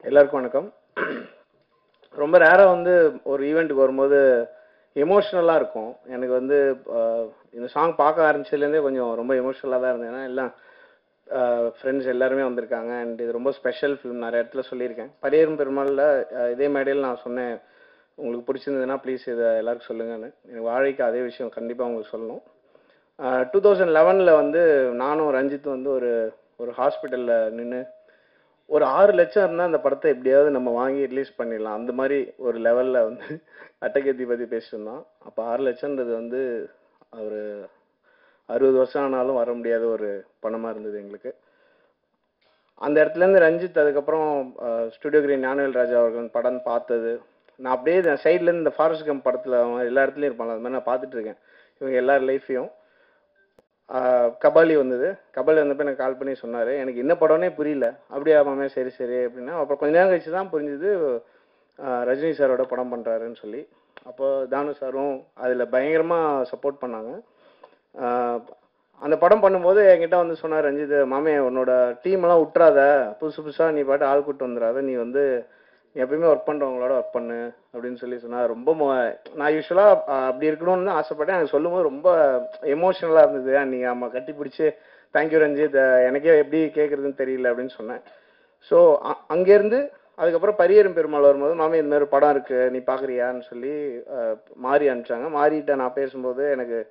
எல்லாருக்கும் வணக்கம் ரொம்ப ரேராக வந்து ஒரு ஈவெண்ட்டுக்கு வரும்போது எமோஷ்னலாக இருக்கும் எனக்கு வந்து அஹ், இந்த சாங் பார்க்க ஆரம்பிச்சதுலேருந்தே கொஞ்சம் ரொம்ப எமோஷ்னலாக தான் இருந்தேன் ஏன்னா எல்லாம் ஃப்ரெண்ட்ஸ் எல்லாருமே வந்திருக்காங்க அண்ட் இது ரொம்ப ஸ்பெஷல் ஃபிலிம் நிறைய இடத்துல சொல்லியிருக்கேன் பரியரும் பெருமாளில் இதே மேடையில் நான் சொன்னேன் உங்களுக்கு பிடிச்சிருந்ததுன்னா ப்ளீஸ் இதை எல்லாருக்கும் சொல்லுங்கன்னு எனக்கு வாழைக்கு அதே விஷயம் கண்டிப்பாக உங்களுக்கு சொல்லணும் டூ தௌசண்ட் லெவனில் வந்து நானும் ரஞ்சித் வந்து ஒரு ஒரு ஹாஸ்பிட்டலில் நின்று ஒரு ஆறு லட்சம் இருந்தால் அந்த படத்தை எப்படியாவது நம்ம வாங்கி ரிலீஸ் பண்ணிடலாம் அந்த மாதிரி ஒரு லெவலில் வந்து அட்டகத்தி பற்றி பேசியிருந்தோம் அப்போ ஆறு லட்சம்ன்றது வந்து ஒரு அறுபது வருஷம் ஆனாலும் வர முடியாத ஒரு பணமாக இருந்தது எங்களுக்கு அந்த இடத்துலேருந்து ரஞ்சித் அதுக்கப்புறம் ஸ்டுடியோ கிரீன் ஞானவேல் ராஜா அவர்கள் படம் பார்த்தது நான் அப்படியே சைட்லேருந்து இந்த ஃபாரஸ்ட் கம் படத்தில் எல்லா இடத்துலையும் இருப்பாங்க அது மாதிரி நான் பார்த்துட்டு இருக்கேன் இவங்க எல்லார் லைஃப்பையும் கபாலி வந்தது கபாலி வந்தப்போ எனக்கு கால் பண்ணி சொன்னார் எனக்கு என்ன படம்னே புரியல அப்படியா மாமே சரி சரி அப்படின்னா அப்புறம் கொஞ்ச நேரம் கழிச்சு தான் புரிஞ்சுது ஆஹ் ரஜினி சாரோட படம் பண்ணுறாருன்னு சொல்லி அப்போ தானு சாரும் அதில் பயங்கரமாக சப்போர்ட் பண்ணாங்க ஆஹ் அந்த படம் பண்ணும்போது என்கிட்ட வந்து சொன்னார் ரஞ்சித் மாமே உன்னோட டீம் எல்லாம் விட்டுறாத புதுசு புதுசாக நீ பாட்டு ஆள் கூட்டு வந்துடாத நீ வந்து நீ எப்பயுமே ஒர்க் பண்ணுறவங்களோட ஒர்க் பண்ணு அப்படின்னு சொல்லி சொன்னார் ரொம்ப மொ- நான் யூஸ்வலாக அப்படி இருக்கணும்னு தான் ஆசைப்பட்டேன் எனக்கு சொல்லும்போது ரொம்ப எமோஷ்னலாக இருந்தது நீங்கள் ஆமாம் கட்டி பிடிச்சி தேங்க்யூ ரஞ்சித் அஹ் எனக்கே எப்படி கேட்குறதுன்னு தெரியல அப்படின்னு சொன்னேன் ஸோ அங்கேருந்து அதுக்கப்புறம் பரியரும் பெருமாள் வரும்போது மாமி இந்த மாதிரி ஒரு படம் இருக்கு நீ பார்க்குறியான்னு சொல்லி அஹ், மாறி அனுப்பிச்சாங்க மாறிட்ட நான் பேசும்போது எனக்கு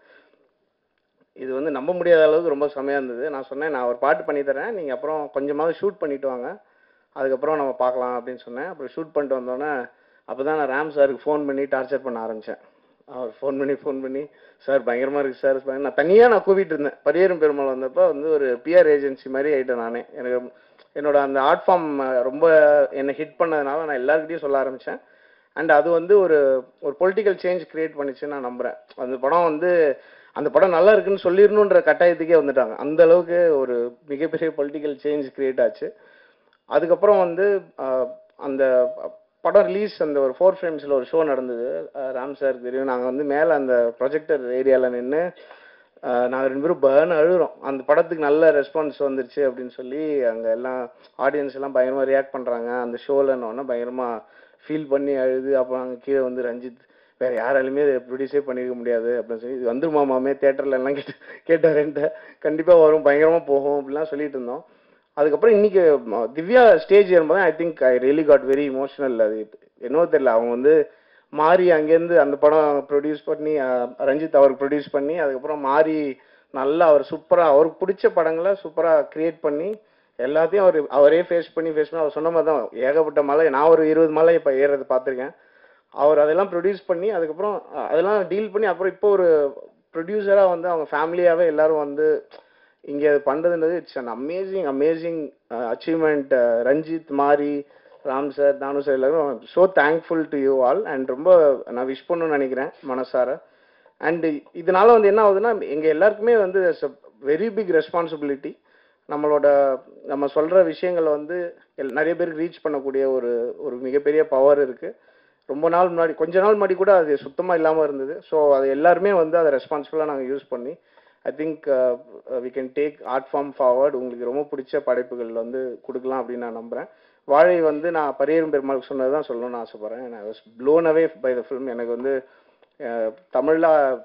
இது வந்து நம்ப முடியாத அளவுக்கு ரொம்ப செமையாக இருந்தது நான் சொன்னேன் நான் ஒரு பாட்டு பண்ணி தரேன் நீங்கள் அப்புறம் கொஞ்சமாவது ஷூட் பண்ணிட்டு வாங்க அதுக்கப்புறம் நம்ம பார்க்கலாம் அப்படின்னு சொன்னேன் அப்புறம் ஷூட் பண்ணிட்டு வந்தோடனே அப்போ தான் நான் ராம் சாருக்கு ஃபோன் பண்ணி டார்ச்சர் பண்ண ஆரம்பித்தேன் அவர் ஃபோன் பண்ணி ஃபோன் பண்ணி சார் பயங்கரமாக இருக்குது சார் நான் தனியாக நான் கூவிட்டு இருந்தேன் பரியரும் பெருமாள் வந்தப்போ வந்து ஒரு பிஆர் ஏஜென்சி மாதிரி ஆயிட்டேன் நானே எனக்கு என்னோட அந்த ஆர்ட் ஃபார்ம் ரொம்ப என்னை ஹிட் பண்ணதுனால நான் எல்லாருக்கிட்டையும் சொல்ல ஆரம்பித்தேன் அண்ட் அது வந்து ஒரு ஒரு பொலிட்டிக்கல் சேஞ்ச் கிரியேட் பண்ணிச்சுன்னு நான் நம்புறேன் அந்த படம் வந்து அந்த படம் நல்லா இருக்குன்னு சொல்லிடணுன்ற கட்டாயத்துக்கே வந்துட்டாங்க அந்த அளவுக்கு ஒரு மிகப்பெரிய பொலிட்டிக்கல் சேஞ்ச் கிரியேட் ஆச்சு அதுக்கப்புறம் வந்து ஆஹ், அந்த படம் ரிலீஸ் அந்த ஒரு ஃபோர் ஃப்ரேம்ஸில் ஒரு ஷோ நடந்தது ஆஹ், ராம் சார் தெரியும் நாங்கள் வந்து மேலே அந்த ப்ரொஜெக்டர் ஏரியாவில் நின்று நாங்கள் ரெண்டு பேரும் பேர்ன் அழுகிறோம் அந்த படத்துக்கு நல்ல ரெஸ்பான்ஸ் வந்துருச்சு அப்படின்னு சொல்லி அங்கே எல்லாம் ஆடியன்ஸ் எல்லாம் பயங்கரமாக ரியாக்ட் பண்ணுறாங்க அந்த ஷோலன்னொன்னே பயங்கரமாக ஃபீல் பண்ணி அழுது அப்புறம் அங்கே கீழே வந்து ரஞ்சித் வேற யாராலுமே இதை ப்ரொடியூஸே பண்ணிருக்க முடியாது அப்படின்னு சொல்லி இது வந்துருமா மாமே தேட்டர்ல எல்லாம் கேட்டு கேட்டார் என்கிட்ட கண்டிப்பா வரும் பயங்கரமா போகும் அப்படிலாம் சொல்லிட்டு இருந்தோம் அதுக்கப்புறம் இன்னைக்கு ம, திவ்யா ஸ்டேஜ் ஏறும்போது I think I really got very emotional அது என்னவோ தெரியல அவங்க வந்து மாறி அங்கேருந்து அந்த படம் ப்ரொடியூஸ் பண்ணி அஹ், ரஞ்சித் அவருக்கு ப்ரொடியூஸ் பண்ணி அதுக்கப்புறம் மாறி நல்லா அவர் சூப்பராக அவருக்கு பிடிச்ச படங்களை சூப்பராக கிரியேட் பண்ணி எல்லாத்தையும் அவர் அவரே ஃபேஸ் பண்ணி ஃபேஸ் பண்ணி அவர் சொன்ன மாதிரி தான் ஏகப்பட்ட மலை நான் ஒரு இருபது மலை இப்போ ஏறது பார்த்துருக்கேன் அவர் அதெல்லாம் ப்ரொடியூஸ் பண்ணி அதுக்கப்புறம் அஹ், அதெல்லாம் டீல் பண்ணி அப்புறம் இப்போ ஒரு ப்ரொடியூசராக வந்து அவங்க ஃபேமிலியாகவே எல்லாரும் வந்து இங்கே அது பண்ணுறதுன்றது it's an amazing amazing achievement Ranjith Mari Ram sir Thanu sir எல்லாரும் so thankful to you all and ரொம்ப நான் விஷ் பண்ணணும்னு நினைக்கிறேன் மனசார அண்ட் இதனால வந்து என்ன ஆகுதுன்னா எங்கள் எல்லாருக்குமே வந்து வெரி பிக் ரெஸ்பான்சிபிலிட்டி நம்மளோட நம்ம சொல்கிற விஷயங்களை வந்து எல்- நிறைய பேருக்கு ரீச் பண்ணக்கூடிய ஒரு ஒரு மிகப்பெரிய பவர் இருக்குது ரொம்ப நாள் முன்னாடி கொஞ்ச நாள் முன்னாடி கூட அது சுத்தமாக இல்லாமல் இருந்தது ஸோ அது எல்லாருமே வந்து அதை ரெஸ்பான்சிபிளாக நாங்கள் யூஸ் பண்ணி I think we can take art form forward உங்களுக்கு ரொம்ப பிடிச்ச படைப்புகள் வந்து கொடுக்கலாம் அப்படின்னு நான் நம்புகிறேன் வாழை வந்து நான் பரியரும் பெருமாளுக்கு சொன்னது தான் சொல்லணும்னு ஆசைப்பட்றேன் நான் was blown away by the film எனக்கு வந்து அஹ், தமிழ்ல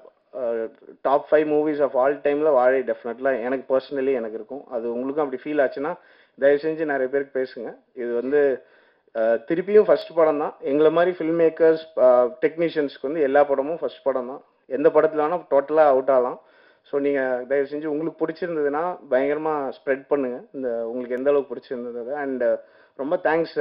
top five movies of all டைமில் வாழை டெஃபினெட்லாம் எனக்கு பர்சனலி எனக்கு இருக்கும் அது உங்களுக்கும் அப்படி ஃபீல் ஆச்சுன்னா தயவு செஞ்சு நிறைய பேருக்கு பேசுங்க இது வந்து அஹ், திருப்பியும் ஃபர்ஸ்ட் படம் தான் எங்களை மாதிரி ஃபில்ம் மேக்கர்ஸ் டெக்னீஷியன்ஸ்க்கு வந்து எல்லா படமும் ஃபர்ஸ்ட் படம் தான் எந்த படத்துல வேணால் டோட்டலாக அவுட் ஆகலாம் ஸோ நீங்கள் தயவு செஞ்சு உங்களுக்கு பிடிச்சிருந்ததுன்னா பயங்கரமாக ஸ்ப்ரெட் பண்ணுங்க இந்த உங்களுக்கு எந்த அளவுக்கு பிடிச்சிருந்தது அண்ட் ரொம்ப தேங்க்ஸ்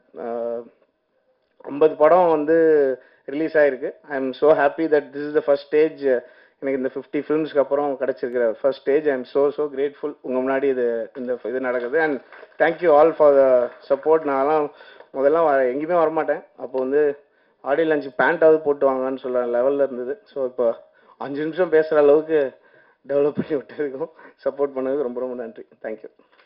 ஐம்பது படம் வந்து ரிலீஸ் ஆயிருக்கு I am so happy that this is the first stage எனக்கு இந்த ஃபிஃப்டி ஃபிலிம்ஸ்க்கு அப்புறம் கிடைச்சிருக்கிற first stage I am so so grateful உங்கள் முன்னாடி இது இந்த இது நடக்குது and thank you all for the support நான்லாம் முதல்ல வ- எங்கேயுமே வரமாட்டேன் அப்போ வந்து ஆடியோ லஞ்ச் பேண்ட்டாவது போட்டு வாங்கன்னு சொல்ல லெவலில் இருந்தது ஸோ இப்போ அஞ்சு நிமிஷம் பேசுகிற அளவுக்கு டெவலப் பண்ணி விட்டுருக்கோம் சப்போர்ட் பண்ணதுக்கு ரொம்ப ரொம்ப நன்றி தேங்க்யூ